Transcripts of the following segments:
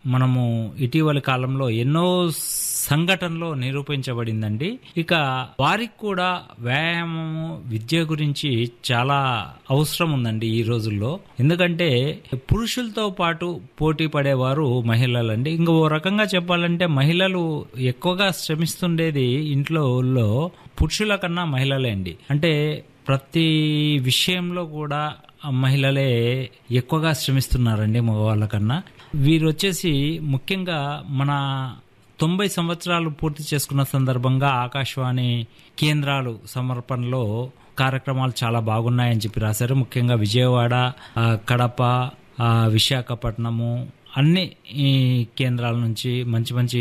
మనము ఇటీవలి కాలంలో ఎన్నో సంఘటనలో నిరూపించబడిందండి ఇక వారికి కూడా వ్యాయామము విద్య గురించి చాలా అవసరం ఉందండి ఈ రోజుల్లో ఎందుకంటే పురుషులతో పాటు పోటీ పడేవారు మహిళలండి ఇంకా ఓ రకంగా చెప్పాలంటే మహిళలు ఎక్కువగా శ్రమిస్తుండేది ఇంట్లో పురుషుల కన్నా మహిళలే అండి అంటే ప్రతి విషయంలో కూడా మహిళలే ఎక్కువగా శ్రమిస్తున్నారండి మగవాళ్ళ కన్నా వీరు వచ్చేసి ముఖ్యంగా మన తొంభై సంవత్సరాలు పూర్తి చేసుకున్న సందర్భంగా ఆకాశవాణి కేంద్రాలు సమర్పణలో కార్యక్రమాలు చాలా బాగున్నాయని చెప్పి రాశారు ముఖ్యంగా విజయవాడ ఆ, కడప ఆ, విశాఖపట్నము అన్ని ఈ కేంద్రాల నుంచి మంచి మంచి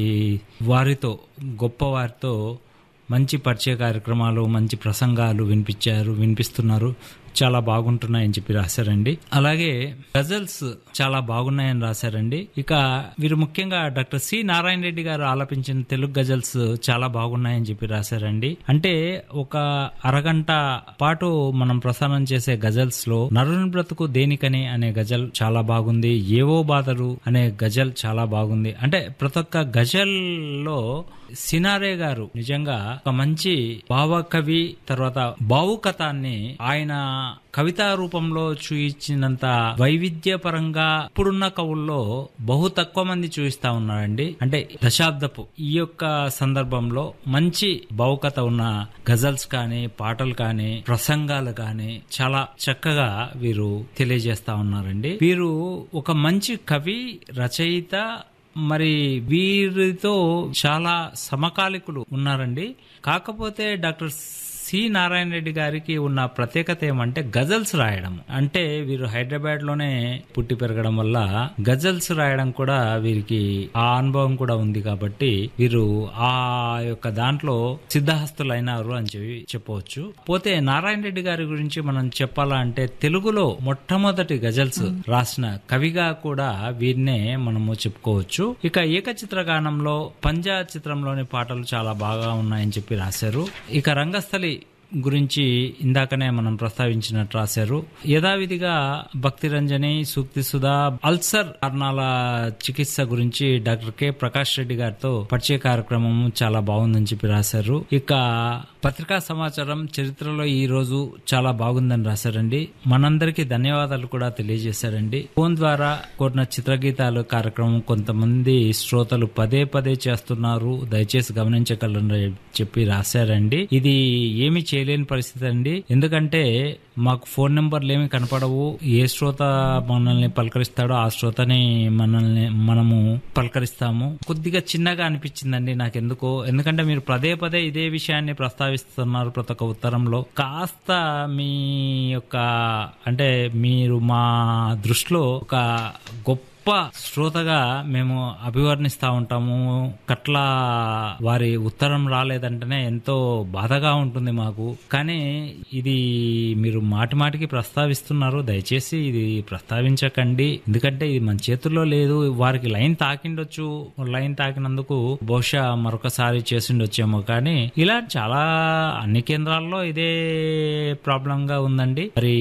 వారితో గొప్ప వారితో మంచి పరిచయ కార్యక్రమాలు మంచి ప్రసంగాలు వినిపించారు వినిపిస్తున్నారు చాలా బాగుంటున్నాయని చెప్పి రాశారండి అలాగే గజల్స్ చాలా బాగున్నాయని రాశారండి ఇక వీరు ముఖ్యంగా డాక్టర్ సి నారాయణ రెడ్డి గారు ఆలపించిన తెలుగు గజల్స్ చాలా బాగున్నాయని చెప్పి రాశారండి అంటే ఒక అరగంట పాటు మనం ప్రసారం చేసే గజల్స్ లో నరుని బ్రతుకు దేనికని అనే గజల్ చాలా బాగుంది ఏవో బాధలు అనే గజల్ చాలా బాగుంది అంటే ప్రతి ఒక్క గజల్ లో సినారే గారు నిజంగా ఒక మంచి భావకవి తర్వాత భావుకతాన్ని ఆయన కవితా రూపంలో చూయించినంత వైవిధ్య పరంగా ఇప్పుడున్న కవుల్లో బహు తక్కువ మంది చూపిస్తా ఉన్నారండి అంటే దశాబ్దపు ఈ యొక్క సందర్భంలో మంచి భావుకత ఉన్న గజల్స్ కానీ పాటలు కానీ ప్రసంగాలు కానీ చాలా చక్కగా వీరు తెలియజేస్తా ఉన్నారండి వీరు ఒక మంచి కవి రచయిత మరి వీరితో చాలా సమకాలికులు ఉన్నారండి కాకపోతే డాక్టర్ సి నారాయణ రెడ్డి గారికి ఉన్న ప్రత్యేకత ఏమంటే గజల్స్ రాయడం అంటే వీరు హైదరాబాద్ లోనే పుట్టి పెరగడం వల్ల గజల్స్ రాయడం కూడా వీరికి ఆ అనుభవం కూడా ఉంది కాబట్టి వీరు ఆ యొక్క దాంట్లో సిద్ధహస్తులు అయినారు అని చెప్పి చెప్పవచ్చు పోతే నారాయణ రెడ్డి గారి గురించి మనం చెప్పాలంటే తెలుగులో మొట్టమొదటి గజల్స్ రాసిన కవిగా కూడా వీరినే మనము చెప్పుకోవచ్చు ఇక ఏకచిత్ర గానంలో పంజా చిత్రంలోని పాటలు చాలా బాగా ఉన్నాయని చెప్పి రాశారు ఇక రంగస్థలి గురించి ఇందాకనే మనం ప్రస్తావించినట్టు రాశారు యథావిధిగా భక్తి రంజని సూక్తి సుధా అల్సర్ కారణాల చికిత్స గురించి డాక్టర్ కె ప్రకాష్ రెడ్డి గారితో పరిచయ కార్యక్రమం చాలా బాగుందని చెప్పి రాశారు ఇక పత్రికా సమాచారం చరిత్రలో ఈ రోజు చాలా బాగుందని రాశారండి మనందరికీ ధన్యవాదాలు కూడా తెలియజేశారండి ఫోన్ ద్వారా కోరిన చిత్రగీతాలు కార్యక్రమం కొంతమంది శ్రోతలు పదే పదే చేస్తున్నారు దయచేసి గమనించగలరని చెప్పి రాశారండి ఇది ఏమి చేయలేని పరిస్థితి అండి ఎందుకంటే మాకు ఫోన్ నెంబర్లు ఏమి కనపడవు ఏ శ్రోత మనల్ని పలకరిస్తాడో ఆ శ్రోతని మనల్ని మనము పలకరిస్తాము కొద్దిగా చిన్నగా అనిపించిందండి నాకెందుకో ఎందుకంటే మీరు పదే పదే ఇదే విషయాన్ని ప్రస్తావిస్తున్నారు ప్రతి ఒక్క ఉత్తరంలో కాస్త మీ యొక్క అంటే మీరు మా దృష్టిలో ఒక గొప్ప శ్రోతగా మేము అభివర్ణిస్తా ఉంటాము కట్ల వారి ఉత్తరం రాలేదంటేనే ఎంతో బాధగా ఉంటుంది మాకు కానీ ఇది మీరు మాటి మాటికి ప్రస్తావిస్తున్నారు దయచేసి ఇది ప్రస్తావించకండి ఎందుకంటే ఇది మన చేతుల్లో లేదు వారికి లైన్ తాకిండొచ్చు లైన్ తాకినందుకు బహుశా మరొకసారి చేసిండొచ్చేమో కానీ ఇలా చాలా అన్ని కేంద్రాల్లో ఇదే ప్రాబ్లం గా ఉందండి మరి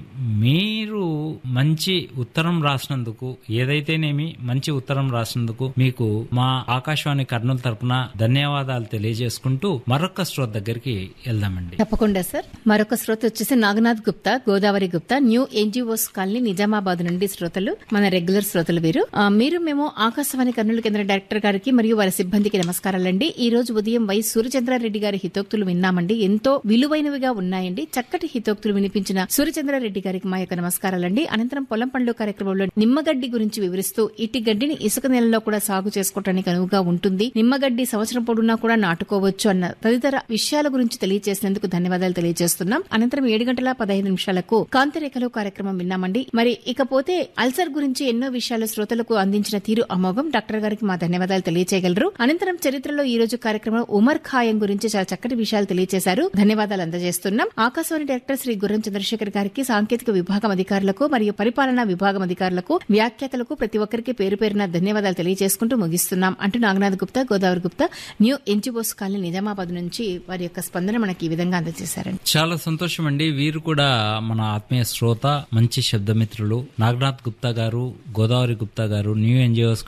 మీరు మంచి ఉత్తరం రాసినందుకు ఏదైతేనేమి మంచి ఉత్తరం రాసినందుకు మీకు మా ఆకాశవాణి కర్నూలు తరపున ధన్యవాదాలు తెలియజేసుకుంటూ మరొక శ్రోత దగ్గరికి వెళ్దామండి తప్పకుండా సార్ మరొక శ్రోత వచ్చేసి Naganath Gupta Godavari Gupta new NGOs colony Nizamabad నుండి శ్రోతలు మన రెగ్యులర్ శ్రోతలు వీరు ఆ, మీరు మేము ఆకాశవాణి కర్నూలు కేంద్ర డైరెక్టర్ గారికి మరియు వారి సిబ్బందికి నమస్కారాలండి ఈ రోజు ఉదయం వై సూర్యచంద్రారెడ్డి గారి హితోక్తులు విన్నామండి ఎంతో విలువైనవిగా ఉన్నాయండి చక్కటి హితోక్తులు వినిపించిన సూర్యచంద్రారెడ్డి గారికి మా యొక్క నమస్కారాలండి అనంతరం పొలం పండ్లు కార్యక్రమంలో నిమ్మగడ్డి గురించి వివరిస్తూ ఇటు గడ్డిని ఇసుక నేలలో కూడా సాగు చేసుకోవడానికి అనువుగా ఉంటుంది నిమ్మగడ్డి సంవత్సరం పొడునా కూడా నాటుకోవచ్చు అన్న తదితర విషయాల గురించి తెలియజేసినందుకు ధన్యవాదాలు తెలియజేస్తున్నాం అనంతరం ఏడు గంటల పదహైదు నిమిషాలకు కాంతిరేఖలు కార్యక్రమం విన్నామండి మరి ఇకపోతే అల్సర్ గురించి ఎన్నో విషయాలు శ్రోతలకు అందించిన తీరు అమోఘం డాక్టర్ గారికి మా ధన్యవాదాలు తెలియజేయగలరు అనంతరం చరిత్రలో ఈ రోజు కార్యక్రమం ఉమర్ ఖాయం గురించి చాలా చక్కటి విషయాలు తెలియజేశారు ధన్యవాదాలు అందజేస్తున్నాం ఆకాశవాణి డైరెక్టర్ శ్రీ గుర్రం చంద్రశేఖర్ గారికి సాంకేతిక విభాగం అధికారులకు మరియు పరిపాలనా విభాగం అధికారులకు వ్యాఖ్యాతలకు ప్రతి ఒక్కరికి పేరు పేరున ధన్యవాదాలు తెలియజేసుకుంటూ ముగిస్తున్నాం అంటూ Naganath Gupta Godavari Gupta new NGOs colony Nizamabad నుంచి వారి యొక్క స్పందన మనకి ఈ విధంగా అందజేశారండి చాలా సంతోషం అండి వీరు కూడా మన ఆత్మీయ శ్రోత మంచి శబ్దమిత్రులు నాగనాథ్ గుప్తా గారు గోదావరి గుప్తా గారు న్యూ ఎన్జిఓస్